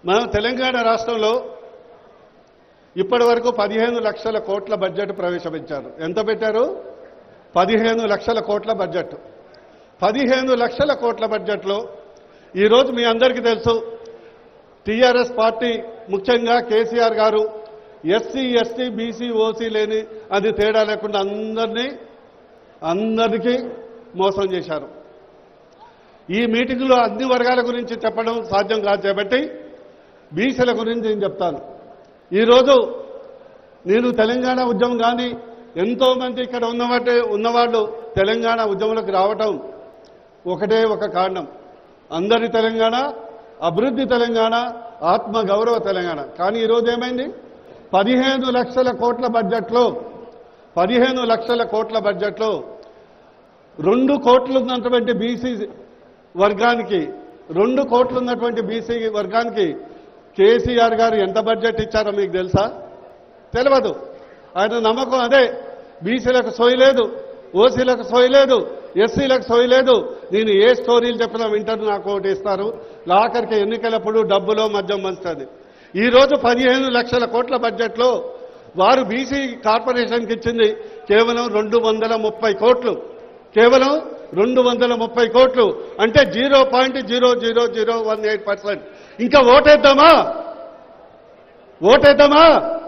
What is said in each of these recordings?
మనం తెలంగాణ రాష్ట్రంలో ఇప్పటి వరకు పదిహేను లక్షల కోట్ల బడ్జెట్ ప్రవేశపెట్టారు ఎంత పెట్టారు పదిహేను లక్షల కోట్ల బడ్జెట్ పదిహేను లక్షల కోట్ల బడ్జెట్లో ఈరోజు మీ అందరికీ తెలుసు టీఆర్ఎస్ పార్టీ ముఖ్యంగా కేసీఆర్ గారు ఎస్సీ ఎస్టీ బీసీ ఓసీ లేని అది తేడా లేకుండా అందరినీ అందరికీ మోసం చేశారు ఈ మీటింగ్లో అన్ని వర్గాల గురించి చెప్పడం సాధ్యం కాదు కాబట్టి బీసీల గురించి నేను చెప్తాను ఈరోజు నేను తెలంగాణ ఉద్యమం కానీ ఎంతో మంది ఇక్కడ ఉన్నవాటి ఉన్నవాళ్ళు తెలంగాణ ఉద్యమంలోకి రావటం ఒకటే ఒక కారణం అందరి తెలంగాణ అభివృద్ధి తెలంగాణ ఆత్మ గౌరవ తెలంగాణ కానీ ఈరోజు ఏమైంది పదిహేను లక్షల కోట్ల బడ్జెట్లో పదిహేను లక్షల కోట్ల బడ్జెట్లో రెండు కోట్లు ఉన్నటువంటి బీసీ వర్గానికి రెండు కోట్లు ఉన్నటువంటి బీసీ వర్గానికి కేసీఆర్ గారు ఎంత బడ్జెట్ ఇచ్చారో మీకు తెలుసా తెలియదు ఆయన నమ్మకం అదే బీసీలకు సోయలేదు ఓసీలకు సోయలేదు ఎస్సీలకు సోయలేదు నేను ఏ స్టోరీలు చెప్పినా వింటారు నాకు ఒకటి ఇస్తారు ఆఖరికి ఎన్నికలప్పుడు డబ్బులో మద్యం పంచుతుంది ఈ రోజు పదిహేను లక్షల కోట్ల బడ్జెట్లో వారు బీసీ కార్పొరేషన్కి ఇచ్చింది కేవలం రెండు వందల ముప్పై కోట్లు కేవలం రెండు వందల ముప్పై కోట్లు అంటే zero point zero zero zero one eight percent ఇంకా ఓటేద్దామా ఓటేద్దామా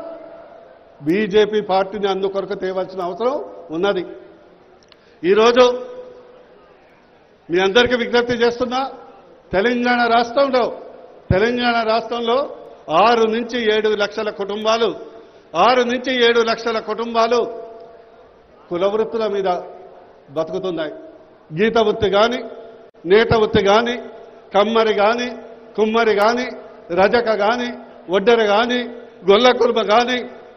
బీజేపీ పార్టీని అందుకొరకు తేవాల్సిన అవసరం ఉన్నది ఈరోజు మీ అందరికీ విజ్ఞప్తి చేస్తున్నా తెలంగాణ రాష్ట్రంలో తెలంగాణ రాష్ట్రంలో ఆరు నుంచి ఏడు లక్షల కుటుంబాలు ఆరు నుంచి ఏడు లక్షల కుటుంబాలు కుల వృత్తుల మీద బతుకుతున్నాయి గీత వృత్తి కానీ నేత వృత్తి కానీ కమ్మరి కానీ కుమ్మరి కానీ రజక కానీ ఒడ్డెర కానీ గొల్ల కుర్మ కానీ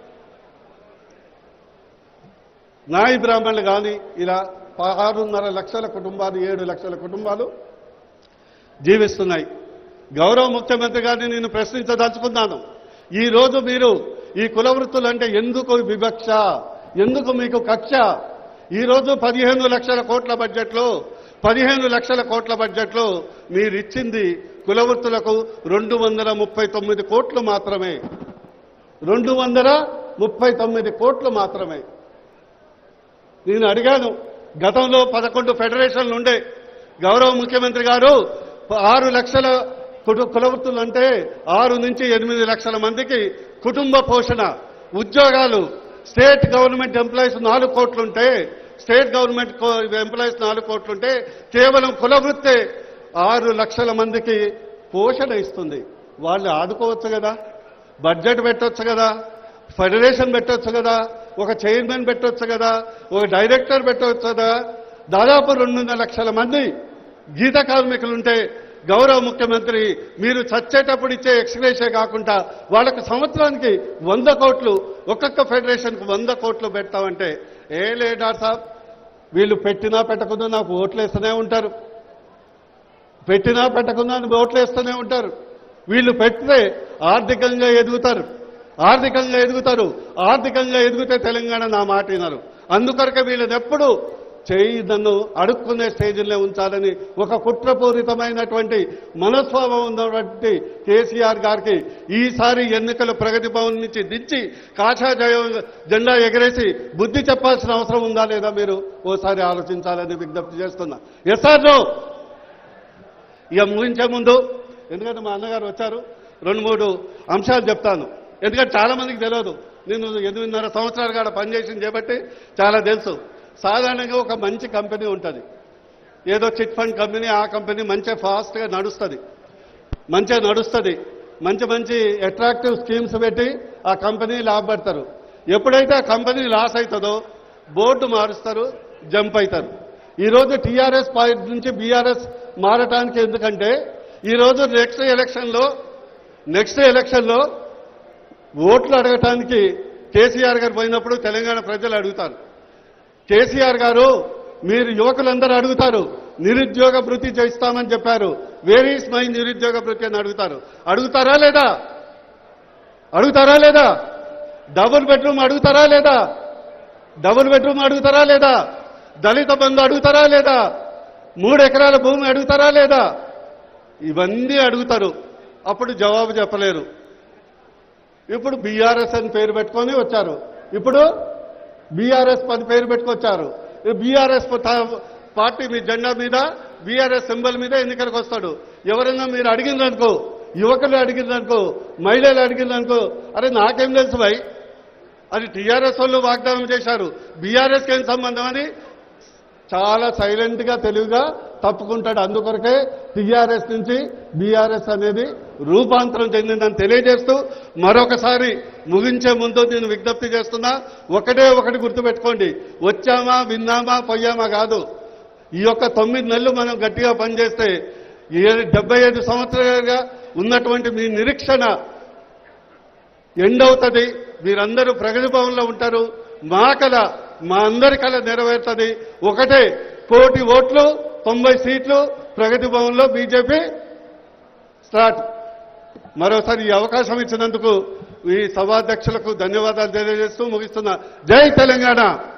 నాయి బ్రాహ్మణులు కానీ ఇలా ఆరున్నర లక్షల కుటుంబాలు ఏడు లక్షల కుటుంబాలు జీవిస్తున్నాయి గౌరవ ముఖ్యమంత్రి గారిని నేను ప్రశ్నించదలుచుకున్నాను ఈ రోజు మీరు ఈ కుల వృత్తులు అంటే ఎందుకు వివక్ష ఎందుకు మీకు కక్ష ఈ రోజు పదిహేను లక్షల కోట్ల బడ్జెట్లో పదిహేను లక్షల కోట్ల బడ్జెట్లో మీరు ఇచ్చింది కుల వృత్తులకు రెండు వందల ముప్పై తొమ్మిది కోట్లు మాత్రమే రెండు వందల ముప్పై తొమ్మిది కోట్లు మాత్రమే నేను అడిగాను గతంలో పదకొండు ఫెడరేషన్లు ఉండే గౌరవ ముఖ్యమంత్రి గారు ఆరు లక్షల కుటు- కులవృత్తులు అంటే ఆరు నుంచి ఎనిమిది లక్షల మందికి కుటుంబ పోషణ ఉద్యోగాలు స్టేట్ గవర్నమెంట్ ఎంప్లాయీస్ నాలుగు కోట్లుంటే స్టేట్ గవర్నమెంట్ ఎంప్లాయీస్ నాలుగు కోట్లుంటే కేవలం కులవృత్తే ఆరు లక్షల మందికి పోషణ ఇస్తుంది వాళ్ళు ఆదుకోవచ్చు కదా బడ్జెట్ పెట్టొచ్చు కదా ఫెడరేషన్ పెట్టొచ్చు కదా ఒక చైర్మన్ పెట్టొచ్చు కదా ఒక డైరెక్టర్ పెట్టవచ్చు కదా దాదాపు రెండున్నర లక్షల మంది గీత కార్మికులుంటే గౌరవ ముఖ్యమంత్రి మీరు చచ్చేటప్పుడు ఇచ్చే ఎక్స్గ్రేషే కాకుండా వాళ్ళకు సంవత్సరానికి వంద కోట్లు ఒక్కొక్క ఫెడరేషన్కి వంద కోట్లు పెడతామంటే ఏ లేదా సాబ్ వీళ్ళు పెట్టినా పెట్టకుండా నాకు ఓట్లేస్తూనే ఉంటారు పెట్టినా పెట్టకుండా ఓట్లు వేస్తూనే ఉంటారు వీళ్ళు పెడితే ఆర్థికంగా ఎదుగుతారు ఆర్థికంగా ఎదుగుతారు ఆర్థికంగా ఎదిగితే తెలంగాణ నా మాట వినరు అందుకొరకే వీళ్ళని ఎప్పుడు చేయి నన్ను అడుక్కునే స్టేజ్లో ఉంచాలని ఒక కుట్రపూరితమైనటువంటి మనస్వాభం ఉన్నటువంటి కేసీఆర్ గారికి ఈసారి ఎన్నికల ప్రగతి భవన్ నుంచి దించి కాషా జయ- జెండా ఎగరేసి బుద్ధి చెప్పాల్సిన అవసరం ఉందా లేదా మీరు ఓసారి ఆలోచించాలని విజ్ఞప్తి చేస్తున్నా ఎస్ఆర్ నో ఇక ముగించే ముందు ఎందుకంటే మా అన్నగారు వచ్చారు రెండు మూడు అంశాలు చెప్తాను ఎందుకంటే చాలా మందికి తెలియదు నేను ఎనిమిదిన్నర సంవత్సరాలు కాడ పనిచేసింది కాబట్టి చాలా తెలుసు సాధారణంగా ఒక మంచి కంపెనీ ఉంటుంది ఏదో చిట్ ఫండ్ కంపెనీ ఆ కంపెనీ మంచిగా ఫాస్ట్గా నడుస్తుంది మంచిగా నడుస్తుంది మంచి మంచి అట్రాక్టివ్ స్కీమ్స్ పెట్టి ఆ కంపెనీ లాభపడతారు ఎప్పుడైతే ఆ కంపెనీ లాస్ అవుతుందో బోర్డు మారుస్తారు జంప్ అవుతారు ఈరోజు టీఆర్ఎస్ పాయింట్ నుంచి బీఆర్ఎస్ మారటానికి ఎందుకంటే ఈరోజు నెక్స్ట్ ఎలక్షన్లో నెక్స్ట్ ఎలక్షన్లో ఓట్లు అడగటానికి కేసీఆర్ గారు పోయినప్పుడు తెలంగాణ ప్రజలు అడుగుతారు కేసీఆర్ గారు మీరు యువకులందరూ అడుగుతారు నిరుద్యోగ భృతి చేస్తామని చెప్పారు వేర్ ఈస్ మై నిరుద్యోగ భృతి అని అడుగుతారు అడుగుతారా లేదా అడుగుతారా లేదా డబుల్ బెడ్రూమ్ అడుగుతారా లేదా డబుల్ బెడ్రూమ్ అడుగుతారా లేదా దళిత బంధు అడుగుతారా లేదా మూడు ఎకరాల భూమి అడుగుతారా లేదా ఇవన్నీ అడుగుతారు అప్పుడు జవాబు చెప్పలేరు ఇప్పుడు బీఆర్ఎస్ అని పేరు పెట్టుకొని వచ్చారు ఇప్పుడు బీఆర్ఎస్ పని పేరు పెట్టుకొచ్చారు బీఆర్ఎస్ పార్టీ మీ జెండా మీద బీఆర్ఎస్ సింబల్ మీద ఎన్నికలకు వస్తాడు ఎవరైనా మీరు అడిగిందనుకో యువకులు అడిగిందనుకో మహిళలు అడిగిందనుకో అరే నాకేం తెలుసు భయ్ అది టీఆర్ఎస్ వాళ్ళు వాగ్దానం చేశారు బీఆర్ఎస్కి ఏం సంబంధం అని చాలా సైలెంట్ గా తెలివిగా తప్పుకుంటాడు అందుకొరకే టీఆర్ఎస్ నుంచి బీఆర్ఎస్ అనేది రూపాంతరం చెందిందని తెలియజేస్తూ మరొకసారి ముగించే ముందు నేను విజ్ఞప్తి చేస్తున్నా ఒకటే ఒకటి గుర్తుపెట్టుకోండి వచ్చామా విన్నామా పోయామా కాదు ఈ యొక్క తొమ్మిది నెలలు మనం గట్టిగా పనిచేస్తే ఏ- డెబ్బై ఐదు సంవత్సరాలుగా ఉన్నటువంటి మీ నిరీక్షణ ఎండ్ అవుతుంది మీరందరూ ప్రగతి భవన్లో ఉంటారు మా కళ మా అందరి కళ నెరవేరుతుంది ఒకటే కోటి ఓట్లు తొంభై సీట్లు ప్రగతి భవన్లో బీజేపీ స్టార్ట్ మరోసారి ఈ అవకాశం ఇచ్చినందుకు ఈ సభాధ్యక్షులకు ధన్యవాదాలు తెలియజేస్తూ ముగిస్తున్నా జై తెలంగాణ